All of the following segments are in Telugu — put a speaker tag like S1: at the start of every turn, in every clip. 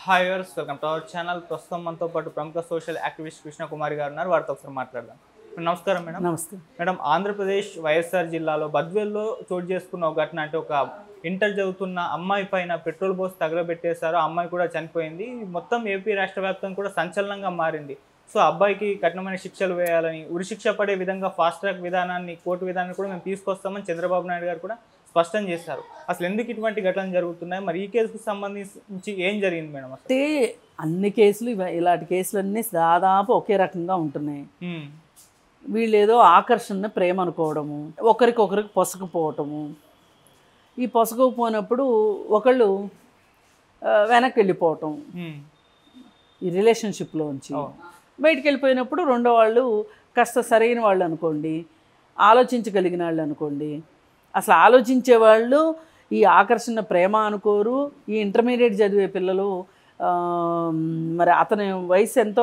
S1: Hi viewers welcome to our channel ప్రస్తుతం మనతో పాటు ప్రముఖ సోషల్ యాక్టివిస్ట్ కృష్ణ కుమారి గారు ఉన్నారు వారితో ఒకసారి మాట్లాడదాం నమస్కారం మేడం
S2: నమస్తే
S1: మేడం ఆంధ్రప్రదేశ్ వైఎస్ఆర్ జిల్లాలో బద్వేల్లో చోటు చేసుకున్న ఒక ఘటన అంటే ఒక ఇంటర్ చదువుతున్న అమ్మాయి పైన పెట్రోల్ పోసి తగలబెట్టేశారు ఆ అమ్మాయి కూడా చనిపోయింది ఇది మొత్తం ఏపీ రాష్ట్ర వ్యాప్తంగా కూడా సంచలనంగా మారింది సో అబ్బాయికి కఠినమైన శిక్షలు వేయాలని ఉరిశిక్ష పడే విధంగా ఫాస్ట్ ట్రాక్ విధానాన్ని కోర్టు విధానాన్ని కూడా మేము తీసుకొస్తామని చంద్రబాబు నాయుడు గారు కూడా స్పష్టం చేశారు అసలు ఎందుకు ఇటువంటి ఘటనలు జరుగుతున్నాయి మరి ఈ కేసుకు సంబంధించి ఏం జరిగింది మేడం అసలు
S2: అంటే అన్ని కేసులు ఇవ- ఇలాంటి కేసులన్నీ దాదాపు ఒకే రకంగా ఉంటున్నాయి
S1: ఉమ్,
S2: వీళ్ళు ఏదో ఆకర్షణ ప్రేమ అనుకోవడము ఒకరికొకరికి పొసకపోవటము ఈ పొసకపోయినప్పుడు ఒకళ్ళు ఆ, వెనక్కి వెళ్ళిపోవటం
S1: ఉమ్,
S2: ఈ రిలేషన్షిప్లోంచి
S1: అవును.
S2: బయటికి వెళ్ళిపోయినప్పుడు రెండో వాళ్ళు కాస్త సరైన వాళ్ళు అనుకోండి ఆలోచించగలిగిన వాళ్ళు అనుకోండి అసలు ఆలోచించే వాళ్ళు ఈ ఆకర్షణ ప్రేమ అనుకోరు ఈ ఇంటర్మీడియట్ చదివే పిల్లలు ఆ, మరి అతని వయసు ఎంతో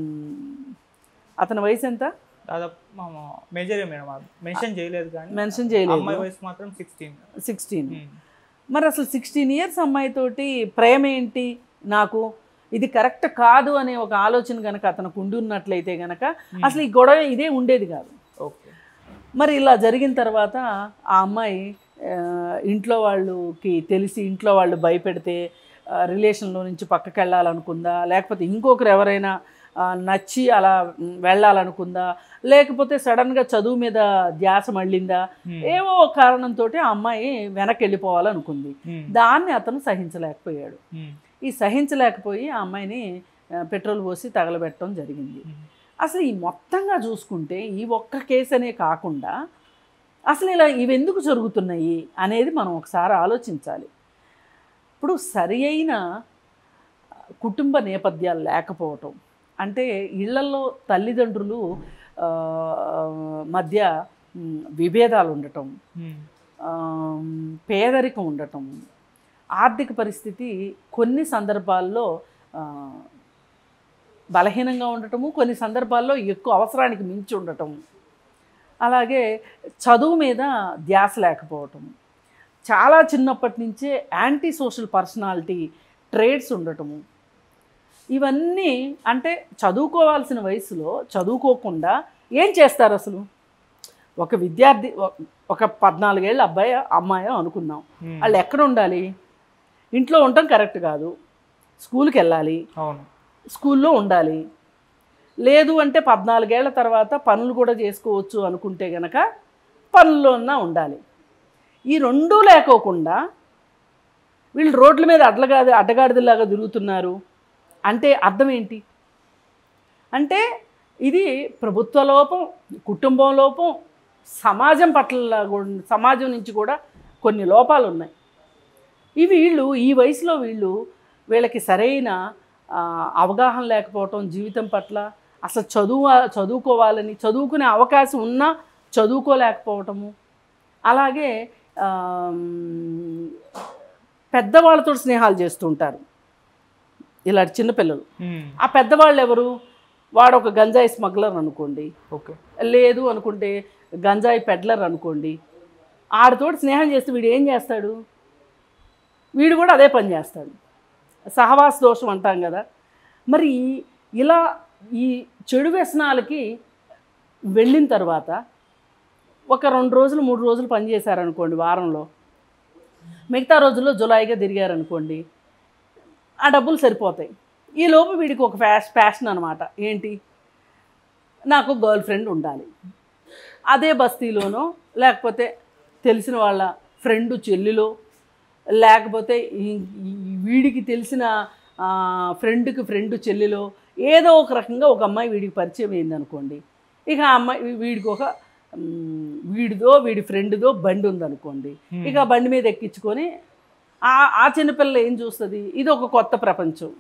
S2: అతని వయసు ఎంత
S1: దాదాపు మేజరే మేడం మెన్షన్ చేయలేదు కానీ
S2: మెన్షన్ చేయలేదు
S1: అమ్మాయి వయసు మాత్రం సిక్స్టీన్
S2: సిక్స్టీన్ మరి అసలు సిక్స్టీన్ ఇయర్స్ అమ్మాయితోటి ప్రేమ ఏంటి నాకు ఇది కరెక్ట్ కాదు అనే ఒక ఆలోచన కనుక అతనికి ఉండి ఉన్నట్లయితే కనుక అసలు ఈ గొడవ ఇదే ఉండేది కాదు
S1: ఓకే
S2: మరి ఇలా జరిగిన తర్వాత ఆ అమ్మాయి ఆ, ఇంట్లో వాళ్ళకి తెలిసి ఇంట్లో వాళ్ళు భయపెడితే ఆ, రిలేషన్లో నుంచి పక్కకి వెళ్ళాలనుకుందా లేకపోతే ఇంకొకరు ఎవరైనా ఆ, నచ్చి అలా మ్, వెళ్ళాలనుకుందా లేకపోతే సడన్గా చదువు మీద ధ్యాస మళ్ళిందా ఏవో ఒక కారణంతో ఆ అమ్మాయి వెనక్కి వెళ్ళిపోవాలనుకుంది దాన్ని అతను సహించలేకపోయాడు ఈ సహించలేకపోయి ఆ అమ్మాయిని ఆ, పెట్రోల్ పోసి తగలబెట్టడం జరిగింది అసలు ఈ మొత్తంగా చూసుకుంటే ఈ ఒక్క కేసు అనే కాకుండా అసలు ఇలా ఇవి ఎందుకు జరుగుతున్నాయి అనేది మనం ఒకసారి ఆలోచించాలి ఇప్పుడు సరి అయిన కుటుంబ నేపథ్యాలు లేకపోవటం అంటే ఇళ్లలో తల్లిదండ్రులు ఆ, మధ్య మ్, విభేదాలు ఉండటం ఆ, పేదరికం ఉండటం ఆర్థిక పరిస్థితి కొన్ని సందర్భాల్లో ఆ, బలహీనంగా ఉండటము కొన్ని సందర్భాల్లో ఎక్కువ అవసరానికి మించి ఉండటం అలాగే చదువు మీద ధ్యాస లేకపోవటం చాలా చిన్నప్పటి నుంచే యాంటీ సోషల్ పర్సనాలిటీ ట్రేడ్స్ ఉండటము ఇవన్నీ అంటే చదువుకోవాల్సిన వయసులో చదువుకోకుండా ఏం చేస్తారు అసలు ఒక విద్యార్థి ఒ- ఒక పద్నాలుగేళ్ళ అబ్బాయి అమ్మాయి అనుకుందాం వాళ్ళు ఎక్కడ ఉండాలి ఇంట్లో ఉండటం కరెక్ట్ కాదు స్కూల్కి వెళ్ళాలి
S1: అవును
S2: స్కూల్లో ఉండాలి లేదు అంటే పద్నాలుగేళ్ల తర్వాత పనులు కూడా చేసుకోవచ్చు అనుకుంటే గనక పనుల్లోన్నా ఉండాలి ఈ రెండూ లేకోకుండా వీళ్ళు రోడ్ల మీద అడ్లగాది అడ్డగాడిదలాగా తిరుగుతున్నారు అంటే అర్థం ఏంటి అంటే ఇది ప్రభుత్వ లోపం కుటుంబం లోపం సమాజం పట్ల కూడా- సమాజం నుంచి కూడా కొన్ని లోపాలు ఉన్నాయి ఈ వీళ్ళు ఈ వయసులో వీళ్ళు వీళ్ళకి సరైన ఆ, అవగాహన లేకపోవటం జీవితం పట్ల అసలు చదువు చదువుకోవాలని చదువుకునే అవకాశం ఉన్నా చదువుకోలేకపోవటము అలాగే ఆమ్, పెద్దవాళ్ళతో స్నేహాలు చేస్తుంటారు ఇలాంటి చిన్నపిల్లలు ఆ పెద్దవాళ్ళు ఎవరు వాడు ఒక గంజాయి స్మగ్లర్ అనుకోండి
S1: ఓకే
S2: లేదు అనుకుంటే గంజాయి పెడ్లర్ అనుకోండి ఆడితోటి స్నేహం చేస్తే వీడు ఏం చేస్తాడు వీడు కూడా అదే పని చేస్తాడు సహవాస దోషం అంటాం కదా మరి ఇలా ఈ చెడు వ్యసనాలకి వెళ్ళిన తర్వాత ఒక రెండు రోజులు మూడు రోజులు పనిచేశారనుకోండి వారంలో మిగతా రోజుల్లో జులాయిగా తిరిగారనుకోండి ఆ డబ్బులు సరిపోతాయి ఈ లోపు వీడికి ఒక ఫ్యాష్ ఫ్యాషన్ అనమాట ఏంటి నాకు గర్ల్ ఫ్రెండ్ ఉండాలి అదే బస్తీలోనో లేకపోతే తెలిసిన వాళ్ళ ఫ్రెండ్ చెల్లిలో లేకపోతే ఈ- ఈ వీడికి తెలిసిన ఆ, ఫ్రెండ్కి ఫ్రెండ్ చెల్లిలో ఏదో ఒక రకంగా ఒక అమ్మాయి వీడికి పరిచయం అయింది అనుకోండి ఇక ఆ అమ్మాయి వీడికి ఒక మ్, వీడిదో వీడి ఫ్రెండ్దో బండి ఉందనుకోండి ఇక ఆ బండి మీద ఎక్కించుకొని ఆ ఆ చిన్నపిల్ల ఏం చూస్తుంది ఇది ఒక కొత్త ప్రపంచం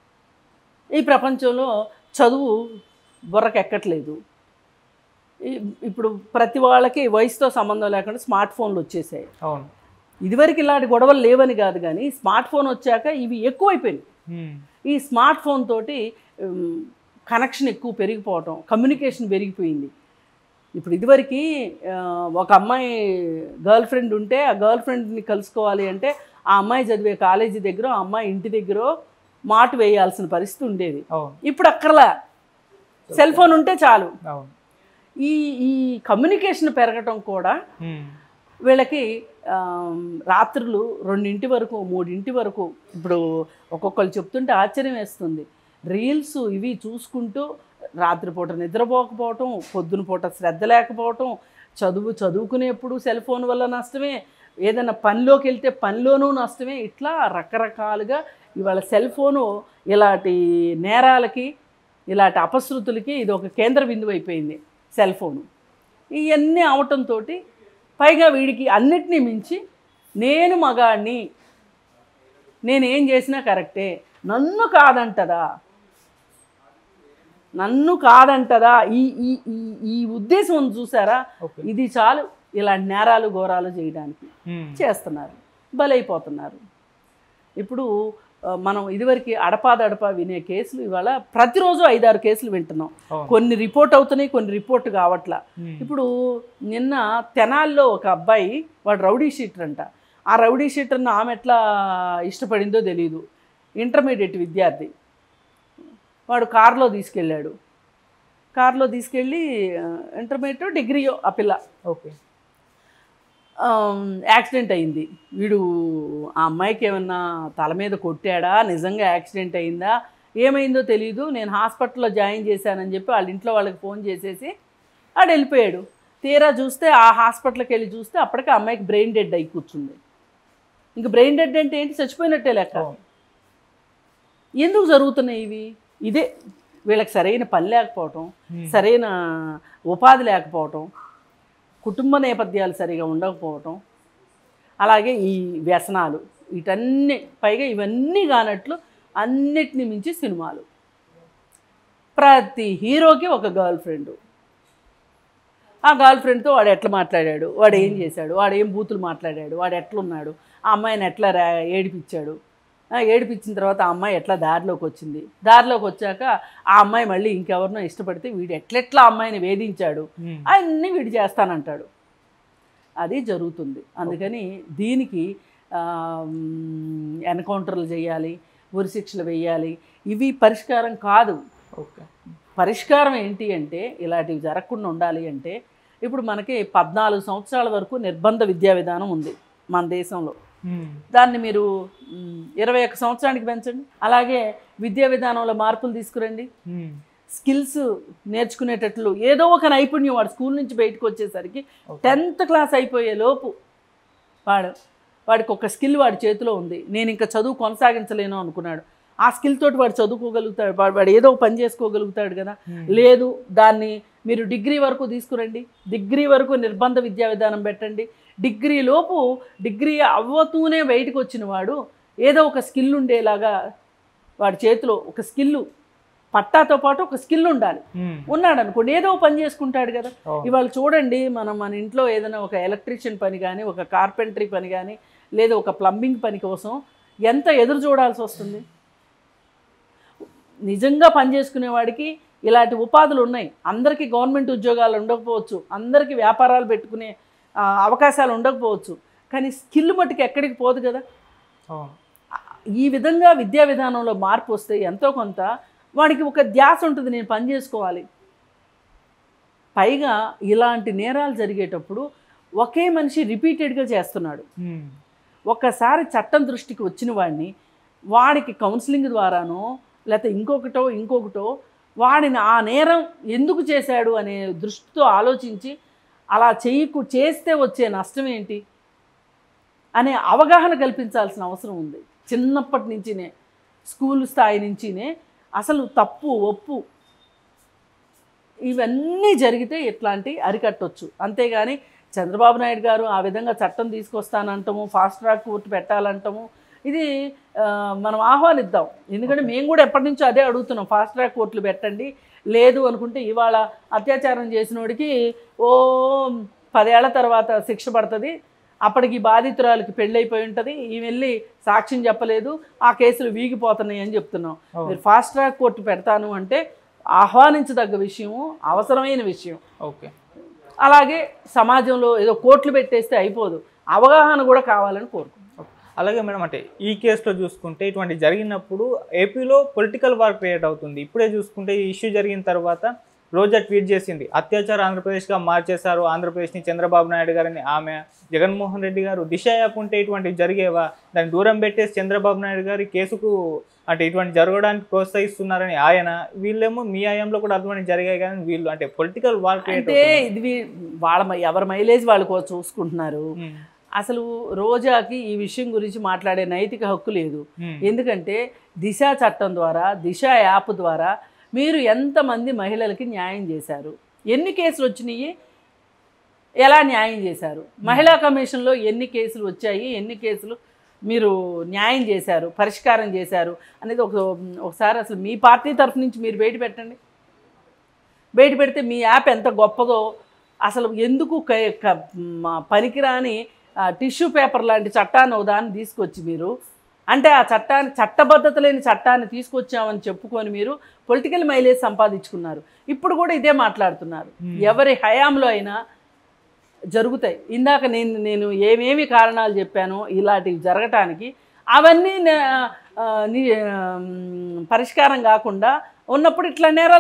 S2: ఈ ప్రపంచంలో చదువు బుర్రకు ఎక్కట్లేదు ఈ- ఇప్పుడు ప్రతి వాళ్ళకి వయసుతో సంబంధం లేకుండా స్మార్ట్ ఫోన్లు వచ్చేసాయి
S1: అవును
S2: ఇదివరకు ఇలాంటి గొడవలు లేవని కాదు కానీ స్మార్ట్ ఫోన్ వచ్చాక ఇవి ఎక్కువైపోయినాయి ఈ స్మార్ట్ ఫోన్ తోటి కనెక్షన్ ఎక్కువ పెరిగిపోవటం కమ్యూనికేషన్ పెరిగిపోయింది ఇప్పుడు ఇదివరకు ఆ, ఒక అమ్మాయి గర్ల్ ఫ్రెండ్ ఉంటే ఆ గర్ల్ ఫ్రెండ్ని కలుసుకోవాలి అంటే ఆ అమ్మాయి చదివే కాలేజీ దగ్గర ఆ అమ్మాయి ఇంటి దగ్గర మాటు వేయాల్సిన పరిస్థితి ఉండేది
S1: అవును
S2: ఇప్పుడు అక్కర్లా సెల్ ఫోన్ ఉంటే చాలు
S1: అవును
S2: ఈ ఈ కమ్యూనికేషన్ పెరగటం కూడా
S1: ఉమ్.
S2: వీళ్ళకి ఆమ్, రాత్రులు రెండింటి వరకు మూడింటి వరకు ఇప్పుడు ఒక్కొక్కరు చెప్తుంటే ఆశ్చర్యం వేస్తుంది రీల్స్ ఇవి చూసుకుంటూ రాత్రిపూట నిద్రపోకపోవటం పొద్దున పూట శ్రద్ధ లేకపోవటం చదువు చదువుకునేప్పుడు సెల్ ఫోన్ వల్ల నష్టమే ఏదైనా పనిలోకి వెళ్తే పనిలోనూ నష్టమే ఇట్లా రకరకాలుగా ఇవాళ సెల్ ఫోను ఇలాంటి నేరాలకి ఇలాంటి అపశృతులకి ఇది ఒక కేంద్ర బిందువు అయిపోయింది సెల్ ఫోను ఇవన్నీ అవటంతో పైగా వీడికి అన్నిటినీ మించి నేను మగాడిని నేనేం చేసినా కరెక్టే నన్ను కాదంటదా నన్ను కాదంటదా ఈ ఈ ఈ ఈ ఉద్దేశం ఉంది చూసారా
S1: ఓకే
S2: ఇది చాలు ఇలాంటి నేరాలు ఘోరాలు చేయడానికి
S1: ఉమ్.
S2: చేస్తున్నారు బలైపోతున్నారు ఇప్పుడు ఆ, మనం ఇదివరకు అడపాదడపా వినే కేసులు ఇవాళ ప్రతిరోజు ఐదారు కేసులు వింటున్నాం
S1: అవును.
S2: కొన్ని రిపోర్ట్ అవుతున్నాయి కొన్ని రిపోర్ట్ కావట్లా
S1: ఉమ్.
S2: ఇప్పుడు నిన్న తెనాల్లో ఒక అబ్బాయి వాడు రౌడీ షీటర్ అంట ఆ రౌడీ షీటర్ని ఆమె ఎట్లా ఇష్టపడిందో తెలియదు ఇంటర్మీడియట్ విద్యార్థి వాడు కారులో తీసుకెళ్ళాడు కారులో తీసుకెళ్ళి ఆ, ఇంటర్మీడియట్ డిగ్రీయో ఆ పిల్ల
S1: ఓకే
S2: ఆమ్, యాక్సిడెంట్ అయింది వీడు ఆ అమ్మాయికి ఏమన్నా తల మీద కొట్టాడా నిజంగా యాక్సిడెంట్ అయిందా ఏమైందో తెలియదు నేను హాస్పిటల్లో జాయిన్ చేశానని చెప్పి వాళ్ళ ఇంట్లో వాళ్ళకి ఫోన్ చేసేసి ఆడు వెళ్ళిపోయాడు తీరా చూస్తే ఆ హాస్పిటల్కి వెళ్ళి చూస్తే అప్పటికి ఆ అమ్మాయికి బ్రెయిన్ డెడ్ అయి కూర్చుంది ఇంక బ్రెయిన్ డెడ్ అంటే ఏంటి చచ్చిపోయినట్టే లెక్క
S1: అవును.
S2: ఎందుకు జరుగుతున్నాయి ఇవి ఇదే వీళ్ళకి సరైన పని లేకపోవటం
S1: Hmm.
S2: సరైన ఉపాధి లేకపోవటం కుటుంబ నేపథ్యాలు సరిగా ఉండకపోవటం అలాగే ఈ వ్యసనాలు వీటన్ని పైగా ఇవన్నీ కానట్లు అన్నిటిని మించి సినిమాలు ప్రతి హీరోకి ఒక గర్ల్ ఫ్రెండ్ ఆ గర్ల్ ఫ్రెండ్తో వాడు ఎట్లా మాట్లాడాడు వాడు ఏం చేశాడు వాడు ఏం బూతులు మాట్లాడాడు వాడు ఎట్లున్నాడు ఆ అమ్మాయిని ఎట్లా రా ఏడిపించాడు ఆ, ఏడిపించిన తర్వాత ఆ అమ్మాయి ఎట్లా దారిలోకి వచ్చింది దారిలోకి వచ్చాక ఆ అమ్మాయి మళ్ళీ ఇంకెవరినో ఇష్టపడితే వీడు ఎట్లెట్లా ఆ అమ్మాయిని వేధించాడు
S1: ఉమ్.
S2: అన్నీ వీడు చేస్తానంటాడు అది జరుగుతుంది అందుకని దీనికి ఎన్కౌంటర్లు చేయాలి ఉరిశిక్షలు వేయాలి ఇవి పరిష్కారం కాదు
S1: ఓకే
S2: పరిష్కారం ఏంటి అంటే ఇలాంటివి జరగకుండా ఉండాలి అంటే ఇప్పుడు మనకి పద్నాలుగు సంవత్సరాల వరకు నిర్బంధ విద్యా విధానం ఉంది మన దేశంలో
S1: ఉమ్.
S2: దాన్ని మీరు మ్, ఇరవై ఒక్క సంవత్సరానికి పెంచండి అలాగే విద్యా విధానంలో మార్పులు తీసుకురండి
S1: ఉమ్.
S2: స్కిల్స్ నేర్చుకునేటట్లు ఏదో ఒక నైపుణ్యం వాడు స్కూల్ నుంచి బయటకు వచ్చేసరికి టెన్త్ క్లాస్ అయిపోయే లోపు వాడు వాడికి ఒక స్కిల్ వాడి చేతిలో ఉంది నేను ఇంకా చదువు కొనసాగించలేను అనుకున్నాడు ఆ స్కిల్ తోటి వాడు చదువుకోగలుగుతాడు వాడు వాడు ఏదో ఒక పని చేసుకోగలుగుతాడు కదా
S1: Hmm.
S2: లేదు దాన్ని మీరు డిగ్రీ వరకు తీసుకురండి డిగ్రీ వరకు నిర్బంధ విద్యా విధానం పెట్టండి డిగ్రీ లోపు డిగ్రీ అవ్వతూనే బయటకు వచ్చిన వాడు ఏదో ఒక స్కిల్ ఉండేలాగా వాడి చేతిలో ఒక స్కిల్ పట్టాతో పాటు ఒక స్కిల్ ఉండాలి
S1: ఉమ్.
S2: ఉన్నాడు అనుకోండి ఏదో ఒక పని చేసుకుంటాడు కదా
S1: అవును.
S2: ఇవాళ చూడండి మనం మన ఇంట్లో ఏదైనా ఒక ఎలక్ట్రీషియన్ పని కానీ ఒక కార్పెంటరీ పని కానీ లేదా ఒక ప్లంబింగ్ పని కోసం ఎంత ఎదురు చూడాల్సి వస్తుంది నిజంగా పని చేసుకునేవాడికి ఇలాంటి ఉపాధులు ఉన్నాయి అందరికీ గవర్నమెంట్ ఉద్యోగాలు ఉండకపోవచ్చు అందరికీ వ్యాపారాలు పెట్టుకునే ఆ, అవకాశాలు ఉండకపోవచ్చు కానీ స్కిల్ మట్టుకు ఎక్కడికి పోదు కదా
S1: అవును.
S2: ఈ విధంగా విద్యా విధానంలో మార్పు వస్తే ఎంతో కొంత వాడికి ఒక ధ్యాస ఉంటుంది నేను పని చేసుకోవాలి పైగా ఇలాంటి నేరాలు జరిగేటప్పుడు ఒకే మనిషి రిపీటెడ్గా చేస్తున్నాడు
S1: ఉమ్.
S2: ఒక్కసారి చట్టం దృష్టికి వచ్చిన వాడిని వాడికి కౌన్సిలింగ్ ద్వారానో లేకపోతే ఇంకొకటో ఇంకొకటో వాడిని ఆ నేరం ఎందుకు చేశాడు అనే దృష్టితో ఆలోచించి అలా చేయకు చేస్తే వచ్చే నష్టం ఏంటి అనే అవగాహన కల్పించాల్సిన అవసరం ఉంది చిన్నప్పటి నుంచినే స్కూల్ స్థాయి నుంచినే అసలు తప్పు ఒప్పు ఇవన్నీ జరిగితే ఇట్లాంటి అరికట్టొచ్చు అంతేగాని చంద్రబాబు నాయుడు గారు ఆ విధంగా చట్టం తీసుకొస్తానంటాము ఫాస్ట్ ట్రాక్ కోర్టు పెట్టాలంటాము ఇది ఆ, మనం ఆహ్వానిద్దాం ఎందుకంటే మేము కూడా ఎప్పటి నుంచో అదే అడుగుతున్నాం ఫాస్ట్ ట్రాక్ కోర్టులు పెట్టండి లేదు అనుకుంటే ఇవాళ అత్యాచారం చేసినోడికి ఓ పదేళ్ల తర్వాత శిక్ష పడుతుంది అప్పటికి బాధితురాలకి పెళ్ళైపోయి ఉంటుంది ఈ వెళ్ళి సాక్ష్యం చెప్పలేదు ఆ కేసులు వీగిపోతున్నాయి అని చెప్తున్నాం
S1: అవును.
S2: మీరు ఫాస్ట్ ట్రాక్ కోర్టు పెడతాను అంటే ఆహ్వానించదగ్గ విషయం అవసరమైన విషయం
S1: ఓకే
S2: అలాగే సమాజంలో ఏదో కోర్టులు పెట్టేస్తే అయిపోదు అవగాహన కూడా కావాలని కోరుకుంటున్నాం
S1: అలాగే మేడం అంటే ఈ కేసులో చూసుకుంటే ఇటువంటి జరిగినప్పుడు ఏపీలో పొలిటికల్ వార్ క్రియేట్ అవుతుంది ఇప్పుడే చూసుకుంటే ఈ ఇష్యూ జరిగిన తర్వాత రోజా ట్వీట్ చేసింది అత్యాచార ఆంధ్రప్రదేశ్గా మార్చేశారు ఆంధ్రప్రదేశ్ని చంద్రబాబు నాయుడు గారిని ఆమె జగన్మోహన్ రెడ్డి గారు దిశ యాప్ ఉంటే ఇటువంటివి జరిగేవా దాన్ని దూరం పెట్టేసి చంద్రబాబు నాయుడు గారి కేసుకు అంటే ఇటువంటి జరగడానికి ప్రోత్సహిస్తున్నారని ఆయన వీళ్ళేమో మీ ఆయంలో కూడా అటువంటి జరిగాయి కానీ వీళ్ళు అంటే పొలిటికల్ వార్ క్రియేట్
S2: అంటే ఇది వీ- వాళ్ళ మ- ఎవరి మైలేజ్ వాళ్ళు కో- చూసుకుంటున్నారు అసలు రోజాకి ఈ విషయం గురించి మాట్లాడే నైతిక హక్కు లేదు ఎందుకంటే దిశ చట్టం ద్వారా దిశ యాప్ ద్వారా మీరు ఎంతమంది మహిళలకి న్యాయం చేశారు ఎన్ని కేసులు వచ్చినాయి ఎలా న్యాయం చేశారు మహిళా కమిషన్లో ఎన్ని కేసులు వచ్చాయి ఎన్ని కేసులు మీరు న్యాయం చేశారు పరిష్కారం చేశారు అనేది ఒక ఒకసారి అసలు మీ పార్టీ తరఫు నుంచి మీరు బయట పెట్టండి బయట పెడితే మీ యాప్ ఎంత గొప్పదో అసలు ఎందుకు క- క- మ- పనికిరాని ఆ, టిష్యూ పేపర్ లాంటి చట్టాన్ని ఒక దాన్ని తీసుకొచ్చి మీరు అంటే ఆ చట్టాన్ని చట్టబద్ధత లేని చట్టాన్ని తీసుకొచ్చామని చెప్పుకొని మీరు పొలిటికల్ మైలేజ్ సంపాదించుకున్నారు ఇప్పుడు కూడా ఇదే మాట్లాడుతున్నారు ఎవరి హయాంలో అయినా జరుగుతాయి ఇందాక నేను నేను ఏమేమి కారణాలు చెప్పానో ఇలాంటివి జరగటానికి అవన్నీ నే- ఆ, ని- ఆ, పరిష్కారం కాకుండా ఉన్నప్పుడు ఇట్లా నేరాలు